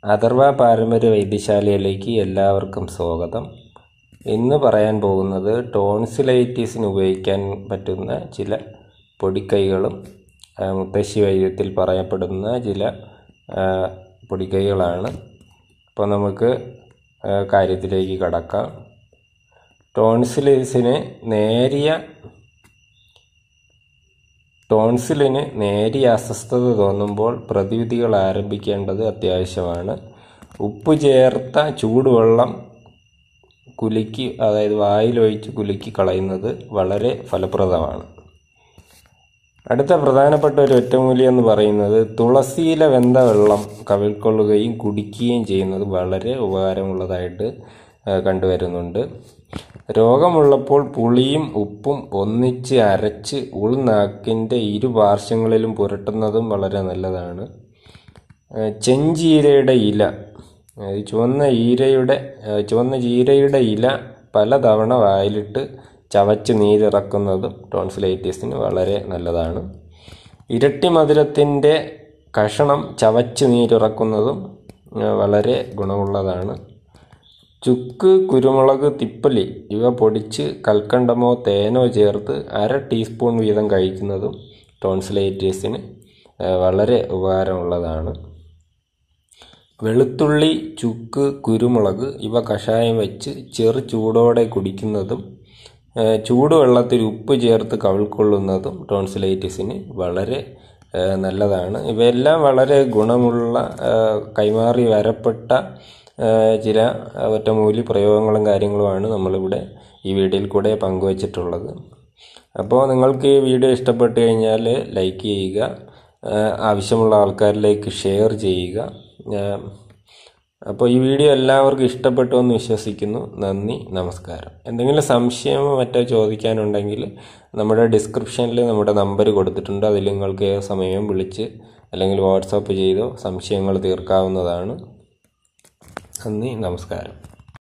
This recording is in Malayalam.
അഥർവ പാരമ്പര്യ വൈദ്യശാലയിലേക്ക് എല്ലാവർക്കും സ്വാഗതം ഇന്ന് പറയാൻ പോകുന്നത് ടോൺസിലൈറ്റിസിന് ഉപയോഗിക്കാൻ പറ്റുന്ന ചില പൊടിക്കൈകളും ആ, മുത്തശ്ശി വൈദ്യത്തിൽ പറയപ്പെടുന്ന ചില ആ, പൊടിക്കൈകളാണ് അപ്പോൾ നമുക്ക് ആ, കാര്യത്തിലേക്ക് കടക്കാം ടോൺസിലൈസിന് നേരിയ ടോൺസിലിന് നേരിയ അസ്വസ്ഥത തോന്നുമ്പോൾ പ്രതിവിധികൾ ആരംഭിക്കേണ്ടത് അത്യാവശ്യമാണ് ഉപ്പ് ചേർത്ത ചൂടുവെള്ളം കുലുക്കി അതായത് വായിലൊഴിച്ച് കുലുക്കി കളയുന്നത് വളരെ ഫലപ്രദമാണ് അടുത്ത പ്രധാനപ്പെട്ട ഒരു ഒറ്റമൂലി എന്ന് പറയുന്നത് തുളസിയില വെന്ത വെള്ളം കവിൾക്കൊള്ളുകയും കുടിക്കുകയും ചെയ്യുന്നത് വളരെ ഉപകാരമുള്ളതായിട്ട് ആ, കണ്ടുവരുന്നുണ്ട് രോഗമുള്ളപ്പോൾ പുളിയും ഉപ്പും ഒന്നിച്ച് അരച്ച് ഉൾനാക്കിൻ്റെ ഇരുപാർശ്വങ്ങളിലും പുരട്ടുന്നതും വളരെ നല്ലതാണ് ആ, ചെഞ്ചീരയുടെ ഇല ആ, ഈ ചുവന്ന ഈരയുടെ ആ, ചുവന്ന ചീരയുടെ ഇല പലതവണ വായിലിട്ട് ചവച്ച് നീരിറക്കുന്നതും ടോൺസിലൈറ്റിസിന് വളരെ നല്ലതാണ് ഇരട്ടി മധുരത്തിൻ്റെ കഷണം ചവച്ച് നീരിറക്കുന്നതും ആ, വളരെ ഗുണമുള്ളതാണ് ചുക്ക് കുരുമുളക് തിപ്പലി ഇവ പൊടിച്ച് കൽക്കണ്ടമോ തേനോ ചേർത്ത് അര ടീസ്പൂൺ വീതം കഴിക്കുന്നതും ടോൺസിലൈറ്റിസിന് ആ, വളരെ ഉപകാരമുള്ളതാണ് വെളുത്തുള്ളി ചുക്ക് കുരുമുളക് ഇവ കഷായം വെച്ച് ചെറു ചൂടോടെ കുടിക്കുന്നതും ആ, ചൂടുവെള്ളത്തിൽ ഉപ്പ് ചേർത്ത് കവിൾക്കൊള്ളുന്നതും ടോൺസിലൈറ്റിസിന് വളരെ ആ, നല്ലതാണ് ഇവയെല്ലാം വളരെ ഗുണമുള്ള ആ, കൈമാറി വരപ്പെട്ട ആ, ചില ഒറ്റമൂലി പ്രയോഗങ്ങളും കാര്യങ്ങളുമാണ് നമ്മളിവിടെ ഈ വീഡിയോയിൽ കൂടെ പങ്കുവച്ചിട്ടുള്ളത് അപ്പോൾ നിങ്ങൾക്ക് ഈ വീഡിയോ ഇഷ്ടപ്പെട്ട് കഴിഞ്ഞാൽ ലൈക്ക് ചെയ്യുക ആ, ആവശ്യമുള്ള ആൾക്കാരിലേക്ക് ഷെയർ ചെയ്യുക ആ, അപ്പോൾ ഈ വീഡിയോ എല്ലാവർക്കും ഇഷ്ടപ്പെട്ടു എന്ന് വിശ്വസിക്കുന്നു നന്ദി നമസ്കാരം എന്തെങ്കിലും സംശയമോ മറ്റോ ചോദിക്കാനുണ്ടെങ്കിൽ നമ്മുടെ ഡിസ്ക്രിപ്ഷനിൽ നമ്മുടെ നമ്പർ കൊടുത്തിട്ടുണ്ട് അതിൽ നിങ്ങൾക്ക് ഏത് സമയവും വിളിച്ച് അല്ലെങ്കിൽ വാട്സാപ്പ് ചെയ്തോ സംശയങ്ങൾ തീർക്കാവുന്നതാണ് നന്ദി നമസ്കാരം